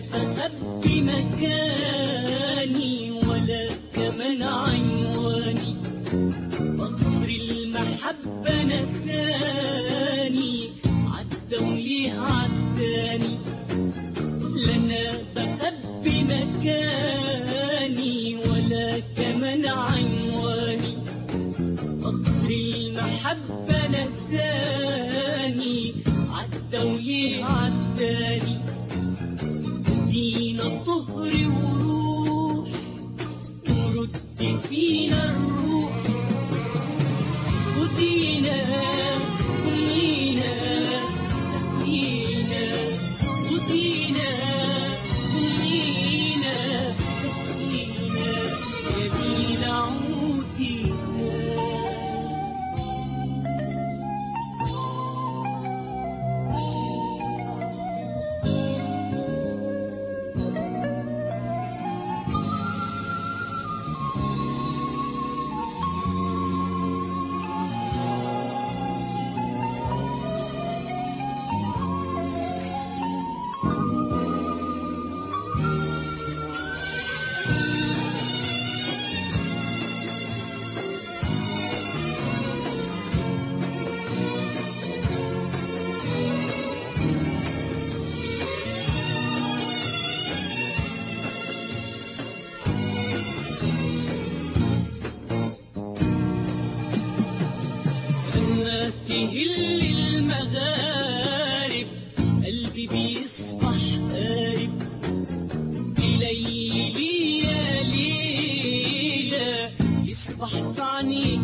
أخبي مكاني ولا كمان عنواني قطر المحبة نساني عدى وليه عداني لنا بخبي مكاني ولا كمان عنواني قطر المحبة نساني عدى وليه عداني دينا الطهر وروح ورد فينا الروح خدينا أمينا تفينا خدينا أمينا تفينا يا بينا عودي لما تهل المغارب قلبي بيصبح قارب بليلي يا ليلة يصبح في عيني